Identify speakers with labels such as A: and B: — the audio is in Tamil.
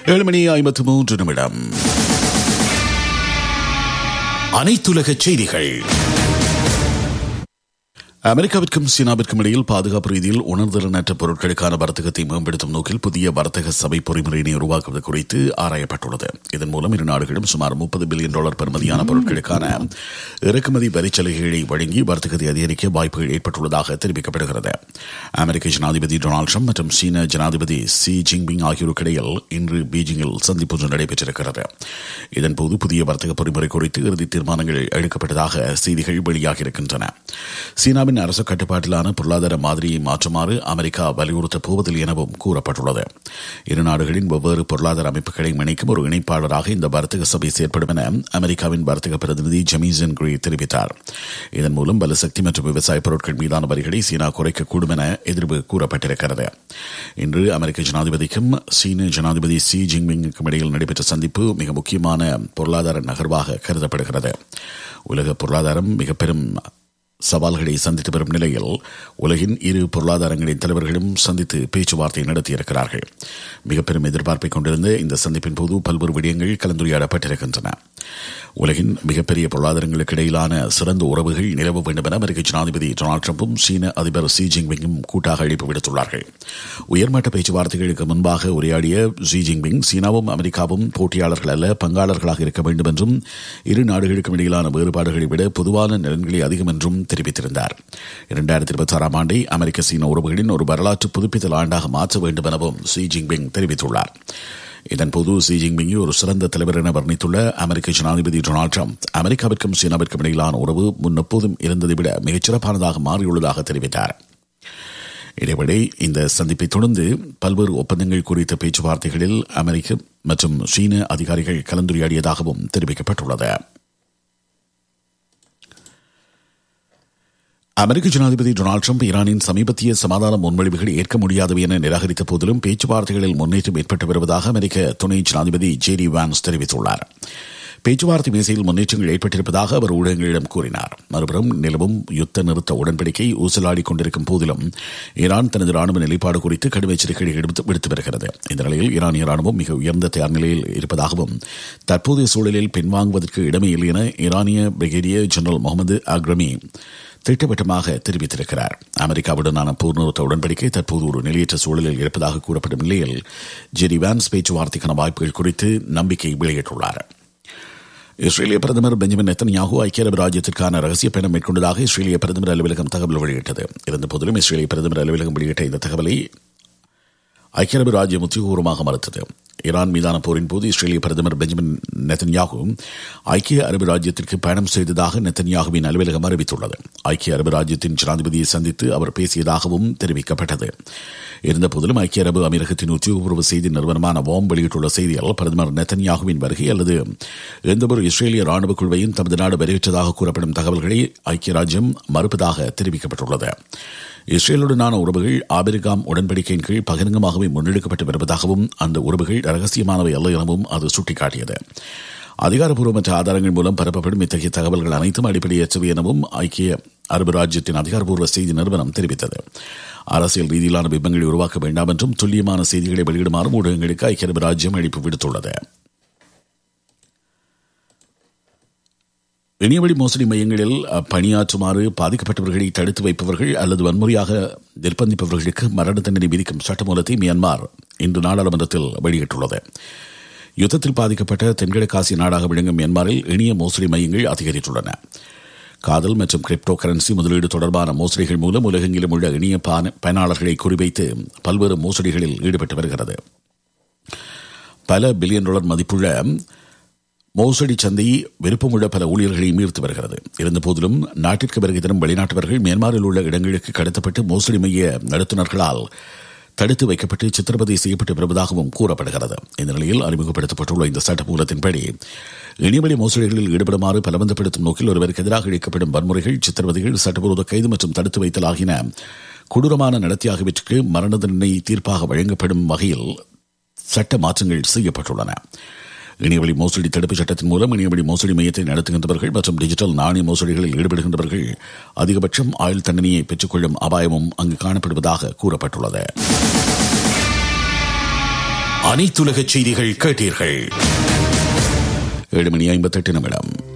A: ஏழு மணி ஐம்பத்து மூன்று நிமிடம் அனைத்துலக செய்திகள் அமெரிக்காவிற்கும் சீனாவிற்கும் இடையில் பாதுகாப்பு ரீதியில் உணர்திறனற்ற பொருட்களுக்கான வர்த்தகத்தை மேம்படுத்தும் நோக்கில் புதிய வர்த்தக சபை பொறிமுறையினை உருவாக்குவது குறித்து ஆராயப்பட்டுள்ளது இதன் மூலம் இரு நாடுகளும் சுமார் முப்பது பில்லியன் டாலர் பெறுமதியான பொருட்களுக்கான இறக்குமதி வரிச்சலுகைகளை வழங்கி வர்த்தகத்தை அதிகரிக்க வாய்ப்புகள் ஏற்பட்டுள்ளதாக தெரிவிக்கப்படுகிறது அமெரிக்க ஜனாதிபதி டொனால்டு ட்ரம்ப் மற்றும் சீன ஜனாதிபதி சி ஜின்பிங் ஆகியோருக்கு இடையில் இன்று பீஜிங்கில் சந்திப்பு ஒன்று நடைபெற்றிருக்கிறது இதன்போது புதிய வர்த்தக பொறிமுறை குறித்து இறுதி தீர்மானங்கள் எடுக்கப்பட்டதாக செய்திகள் வெளியாகியிருக்கின்றன சீனாவின் அரசு கட்டுப்பாட்டிலான பொருளாதார மாதிரியை மாற்றுமாறு அமெரிக்கா வலியுறுத்தப் போவதில்லை எனவும் கூறப்பட்டுள்ளது இரு நாடுகளின் வெவ்வேறு பொருளாதார அமைப்புகளை இணைக்கும் ஒரு இணைப்பாளராக இந்த வர்த்தக சபை செயற்படும் என அமெரிக்காவின் வர்த்தக பிரதிநிதி ஜமீசன் கிரி தெரிவித்தார் இதன் மூலம் பலசக்தி மற்றும் விவசாய பொருட்கள் மீதான வரிகளை சீனா குறைக்கக்கூடும் என எதிர்ப்பு கூறப்பட்டிருக்கிறது இன்று அமெரிக்க ஜனாதிபதிக்கும் சீன ஜனாதிபதி சி ஜின்பிங்குக்கும் இடையில் நடைபெற்ற சந்திப்பு மிக முக்கியமான பொருளாதார நகர்வாக கருதப்படுகிறது உலக பொருளாதாரம் மிக பெரும் சவால்களை சந்தித்து வரும் நிலையில் உலகின் இரு பொருளாதாரங்களின் தலைவர்களும் சந்தித்து பேச்சுவார்த்தை நடத்தியிருக்கிறார்கள் மிக பெரும் எதிர்பார்ப்பை கொண்டிருந்த இந்த சந்திப்பின் போது பல்வேறு விடயங்கள் கலந்துரையாடப்பட்டிருக்கின்றன உலகின் மிகப்பெரிய பொருளாதாரங்களுக்கு இடையிலான சிறந்த உறவுகள் நிலவ வேண்டும் என அமெரிக்க ஜனாதிபதி டொனால்டு ட்ரம்பும் சீன அதிபர் சி ஜின்பிங்கும் கூட்டாக அழைப்பு விடுத்துள்ளார்கள் உயர்மட்ட பேச்சுவார்த்தைகளுக்கு முன்பாக உரையாடிய ஜி ஜின்பிங் சீனாவும் அமெரிக்காவும் போட்டியாளர்கள் அல்ல பங்காளர்களாக இருக்க வேண்டும் என்றும் இரு நாடுகளுக்கும் இடையிலான வேறுபாடுகளை விட பொதுவான நலன்களே அதிகம் என்றும் தெரிவித்திருந்தார் இரண்டாயிரத்தி இருபத்தி ஆறாம் ஆண்டை அமெரிக்க சீன உறவுகளின் ஒரு வரலாற்று புதுப்பித்தல் ஆண்டாக மாற்ற வேண்டும் எனவும் ஷி ஜின்பிங் தெரிவித்துள்ளார் இதன்போது ஷி ஜின்பிங்கை ஒரு சிறந்த தலைவர் என வர்ணித்துள்ள அமெரிக்க ஜனாதிபதி டொனால்டு ட்ரம்ப் அமெரிக்காவிற்கும் சீனாவிற்கும் இடையிலான உறவு முன் எப்போதும் இருந்ததை விட மிகச்சிறப்பானதாக மாறியுள்ளதாக தெரிவித்தார் இதேபடி இந்த சந்திப்பை தொடர்ந்து பல்வேறு ஒப்பந்தங்கள் குறித்த பேச்சுவார்த்தைகளில் அமெரிக்க மற்றும் சீன அதிகாரிகள் கலந்துரையாடியதாகவும் தெரிவிக்கப்பட்டுள்ளது அமெரிக்க ஜனாதிபதி டொனால்டு ட்ரம்ப் ஈரானின் சமீபத்திய சமாதான முன்மொழிவுகள் ஏற்க முடியாதவை என நிராகரித்த போதிலும் பேச்சுவார்த்தைகளில் முன்னேற்றம் ஏற்பட்டு வருவதாக அமெரிக்க துணை ஜனாதிபதி ஜேடி வான்ஸ் தெரிவித்துள்ளார் பேச்சுவார்த்தை மேசையில் முன்னேற்றங்கள் ஏற்பட்டிருப்பதாக அவர் ஊடகங்களிடம் கூறினார் மறுபுறம் நிலவும் யுத்த நிறுத்த உடன்படிக்கை ஊசலாடி கொண்டிருக்கும் போதிலும் ஈரான் தனது ராணுவ நிலைப்பாடு குறித்து கடும் எச்சரிக்கைகள் விடுத்து வருகிறது இந்த நிலையில் ஈரானிய ராணுவம் மிக உயர்ந்த தயார் நிலையில் இருப்பதாகவும் தற்போதைய சூழலில் பின்வாங்குவதற்கு இடமே இல்லை என ஈரானிய பிரிகேடியர் ஜெனரல் முகமது அக்ரமி திட்டவட்டமாக தெரிவித்திருக்கிறார் அமெரிக்காவுடனான பூர்ணத்த உடன்படிக்கை தற்போது ஒரு நிலையற்ற சூழலில் இருப்பதாக கூறப்படும் நிலையில் ஜெரி வான்ஸ் பேச்சுவார்த்தைக்கான வாய்ப்புகள் குறித்து நம்பிக்கை வெளியிட்டுள்ளார் இஸ்ரேலிய பிரதமர் பெஞ்சமின் நெத்தன்யாகு ஐக்கிய அரபு ராஜ்யத்திற்கான ரகசிய பயணம் மேற்கொண்டதாக இஸ்ரேலிய பிரதமர் அலுவலகம் தகவல் வெளியிட்டது இருந்தபோதிலும் இஸ்ரேலிய பிரதமர் அலுவலகம் வெளியிட்ட இந்த தகவலை ஐக்கிய அரபு ராஜ்யம் உத்தியோகபூர்வமாக மறுத்தது ஈரான் மீதான போரின் போது இஸ்ரேலிய பிரதமர் பெஞ்சமின் நெத்தன்யாகு ஐக்கிய அரபு ராஜ்யத்திற்கு பயணம் செய்ததாக நெத்தன்யாகுவின் அலுவலகம் அறிவித்துள்ளது ஐக்கிய அரபு ராஜ்யத்தின் ஜனாதிபதியை சந்தித்து அவர் பேசியதாகவும் தெரிவிக்கப்பட்டது இருந்தபோதிலும் ஐக்கிய அரபு அமீரகத்தின் உத்தியோகபூர்வ செய்தி நிறுவனமான வாம் வெளியிட்டுள்ள செய்தியில் பிரதமர் நெத்தன்யாகுவின் வருகை அல்லது எந்தவொரு இஸ்ரேலிய ராணுவ குழுவையும் தமது நாடு வரவேற்றதாக கூறப்படும் தகவல்களை ஐக்கிய ராஜ்யம் மறுப்பதாக தெரிவிக்கப்பட்டுள்ளது இஸ்ரேலுடனான உறவுகள் ஆபிரிகாம் உடன்படிக்கையின் கீழ் பகிரங்கமாகவே முன்னெடுக்கப்பட்டு வருவதாகவும் அந்த உறவுகள் ரகசியமானவை அல்ல எனவும் அது சுட்டிக்காட்டியது அதிகாரப்பூர்வமற்ற ஆதாரங்கள் மூலம் பரப்பப்படும் இத்தகைய தகவல்கள் அனைத்தும் அடிப்படையற்றவை எனவும் ஐக்கிய அரபு ராஜ்யத்தின் அதிகாரப்பூர்வ செய்தி நிறுவனம் தெரிவித்தது அரசியல் ரீதியிலான பிம்பங்களை உருவாக்க வேண்டாம் என்றும் துல்லியமான செய்திகளை வெளியிடுமாறும் ஊடகங்களுக்கு ஐக்கிய அரபு ராஜ்யம் அழைப்பு விடுத்துள்ளது இணையவழி மோசடி மையங்களில் பணியாற்றுமாறு பாதிக்கப்பட்டவர்களை தடுத்து வைப்பவர்கள் அல்லது வன்முறையாக நிர்பந்திப்பவர்களுக்கு மரண தண்டனை விதிக்கும் சட்டமூலத்தை மியான்மார் இன்று நாடாளுமன்றத்தில் வெளியிட்டுள்ளது யுத்தத்தில் பாதிக்கப்பட்ட தென்கிழக்காசிய நாடாக விளங்கும் மியான்மரில் இணைய மோசடி மையங்கள் அதிகரித்துள்ளன காதல் மற்றும் கிரிப்டோ கரன்சி முதலீடு தொடர்பான மோசடிகள் மூலம் உலகெங்கிலும் உள்ள இணைய பயனாளர்களை குறிவைத்து பல்வேறு மோசடிகளில் ஈடுபட்டு வருகிறது பல பில்லியன் டாலர் மதிப்புள்ள மோசடி சந்தை விருப்பமுள்ள பல ஊழியர்களை மீர்த்து வருகிறது இருந்தபோதிலும் நாட்டிற்கு வருகை தரும் வெளிநாட்டவர்கள் மியான்மரில் உள்ள இடங்களுக்கு கடத்தப்பட்டு மோசடி மைய நடத்துனர்களால் தடுத்து வைக்கப்பட்டு சித்திரவதை செய்யப்பட்டு வருவதாகவும் கூறப்படுகிறது இந்த நிலையில் அறிமுகப்படுத்தப்பட்டுள்ள இந்த சட்டமூலத்தின்படி இணையவழி மோசடிகளில் ஈடுபடுமாறு பலவந்தப்படுத்தும் நோக்கில் ஒருவருக்கு எதிராக இழைக்கப்படும் வன்முறைகள் சித்திரவதைகள் சட்டவிரோத கைது மற்றும் தடுத்து வைத்தல் ஆகின கொடூரமான நடத்தி ஆகியவற்றுக்கு மரண தண்டனை தீர்ப்பாக வழங்கப்படும் வகையில் சட்ட மாற்றங்கள் செய்யப்பட்டுள்ளன இணையவழி மோசடி தடுப்பு சட்டத்தின் மூலம் இணையவழி மோசடி மையத்தை நடத்துகின்றவர்கள் மற்றும் டிஜிட்டல் நாணய மோசடிகளில் ஈடுபடுகின்றவர்கள் அதிகபட்சம் ஆயுள் தண்டனையை பெற்றுக்கொள்ளும் அபாயமும் அங்கு காணப்படுவதாக கூறப்பட்டுள்ளது
B: அனைத்துலக செய்திகள் கேட்டீர்கள்
A: ஏழு மணி ஐம்பத்தெட்டு நிமிடம்